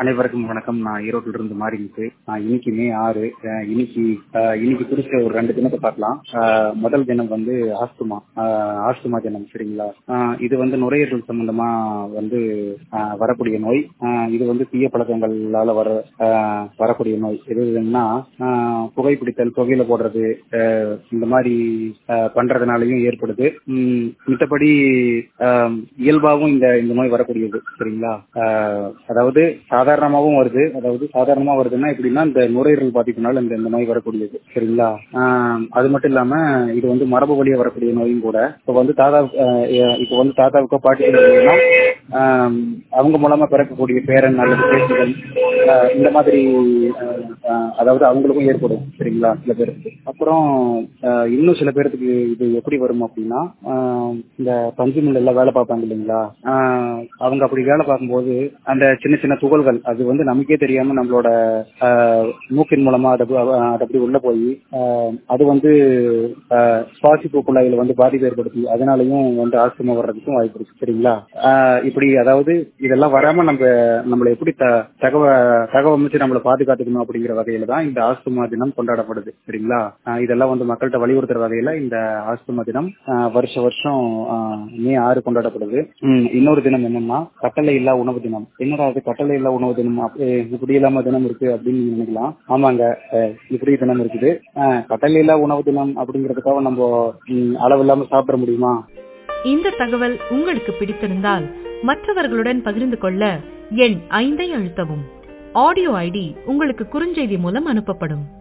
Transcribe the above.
அனைவருக்கும் வணக்கம் நான் ஈரோட்டில இருந்து மாறிமுத்து நான் இன்னைக்கு மே ஆறு அஹ் இன்னைக்கு அஹ் இன்னைக்கு குறிச்ச ஒரு ரெண்டு தினத்தை பார்க்கலாம் அஹ் முதல் தினம் வந்து ஆஸ்துமா அஹ் ஆஸ்துமா தினம் சரிங்களா அஹ் இது வந்து நுரையீரல் சம்பந்தமா வந்து அஹ் வரக்கூடிய நோய் அஹ் இது வந்து தீய பழக்கங்களால வர அஹ் வரக்கூடிய நோய் எது என்னன்னா அஹ் புகைப்பிடித்தல் புகையில போடுறது அஹ் இந்த மாதிரி அஹ் பண்றதுனாலயும் ஏற்படுது உம் மித்தபடி அஹ் இயல்பாகவும் இந்த இந்த நோய் வரக்கூடியது சரிங்களா அஹ் அதாவது சாதாரணமாகவும் வருது அதாவது சாதாரணமா வருதுன்னா எப்படின்னா இந்த நுரையீரல் பாதிப்புனால இந்த இந்த நோய் வரக்கூடியது சரிங்களா ஆஹ் அது மட்டும் இல்லாம இது வந்து மரபு வழியா வரக்கூடிய நோயும் கூட இப்போ வந்து தாத்தா ஆஹ் இப்போ வந்து தாத்தாவுக்கோ பாட்டிகளுக்கு ஆஹ் அவங்க மூலமா பிறக்கக்கூடிய பேரன் அல்லது பேசுதல் ஆஹ் இந்த மாதிரி ஆஹ் ஆஹ் அதாவது அவங்களுக்கும் ஏற்படும் சரிங்களா சில பேருக்கு அப்புறம் ஆஹ் இன்னும் சில பேருக்கு இது எப்படி வரும் அப்படின்னா ஆஹ் இந்த பஞ்சு மில்ல வேலை பார்ப்பாங்க இல்லைங்களா ஆஹ் அவங்க அப்படி வேலை பார்க்கும்போது அந்த சின்ன சின்ன துகள்கள் அது வந்து நமக்கே தெரியாம நம்மளோட ஆஹ் மூக்கின் மூலமா அது அது அப்படி உள்ள போய் ஆஹ் அது வந்து ஆஹ் சுவாசிப்பு குழாயில வந்து பாதிப்பு ஏற்படுத்தி அதனாலயும் வந்து ஆஸ்துமா வர்றதுக்கும் வாய்ப்பு இருக்கு சரிங்களா ஆஹ் இப்படி அதாவது இதெல்லாம் வராம நம்ம நம்மளை எப்படி த- தகவ தகவமைச்சு நம்மளை பாதுகாத்துக்கணும் அப்படிங்கிற வகையில தான் இந்த ஆஸ்துமா தினம் கொண்டாடப்படுது சரிங்களா ஆஹ் இதெல்லாம் வந்து மக்கள்கிட்ட வலியுறுத்துற வகையில இந்த ஆஸ்துமா தினம் ஆஹ் வருஷ வருஷம் ஆஹ் மே ஆறு கொண்டாடப்படுது உம் இன்னொரு தினம் என்னன்னா கட்டளை இல்லா உணவு தினம் என்னடா அது கட்டளை இல்லா உணவு தினம் அப்படி இப்படி இல்லாம தினம் இருக்கு அப்படின்னு நீங்க நினைக்கலாம் ஆமாங்க அஹ் இப்படி தினம் இருக்குது ஆஹ் கட்டளை இல்லா உணவு தினம் அப்படிங்கிறதுக்காக நம்ம உம், அளவு இல்லாம சாப்பிட முடியுமா இந்த தகவல் உங்களுக்கு பிடித்திருந்தால் மற்றவர்களுடன் பகிர்ந்து கொள்ள எண் ஐந்தை அழுத்தவும் ஆடியோ ஐடி உங்களுக்கு குறுஞ்செய்தி மூலம் அனுப்பப்படும்